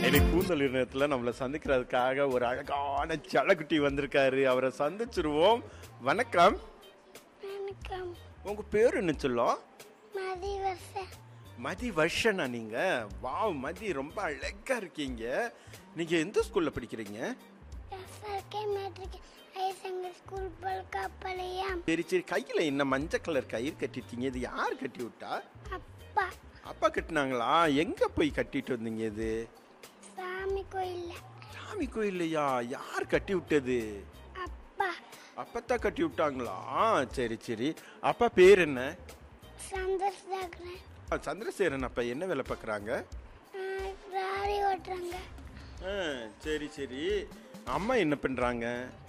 இன்னைக்கு பூந்தொழில் நேரத்தில் நம்மளை சந்திக்கிறதுக்காக ஒரு அழகான செல்லக்குட்டி வந்திருக்காரு அவரை சந்திச்சிருவோம் வணக்கம் வணக்கம் உங்க பேர் என்ன சொல்லும் மதி வருஷம் மதி வர்ஷனா நீங்க வாவ் மதி ரொம்ப அழகா இருக்கீங்க நீங்க எந்த ஸ்கூல்ல படிக்கிறீங்க எஸ்ஆர்கே மேட்ரிக் ஐசங்க ஸ்கூல் பல்காப்பாளையம் சரி சரி கையில என்ன மஞ்சள் கலர் கயிறு கட்டிருக்கீங்க இது யார் கட்டி விட்டா அப்பா அப்பா கட்டினாங்களா எங்க போய் கட்டிட்டு வந்தீங்க இது சாமி கோயில்ல சாமி கோயில்லையா யார் கட்டி விட்டது அப்பா அப்பத்தான் கட்டி விட்டாங்களா சரி சரி அப்பா பேர் என்ன சந்திரசேகரன் ஆ, சந்திரசேகரன் அப்பா என்ன வேலை பார்க்குறாங்க ராரி ஓட்டுறாங்க சரி சரி அம்மா என்ன பண்ணுறாங்க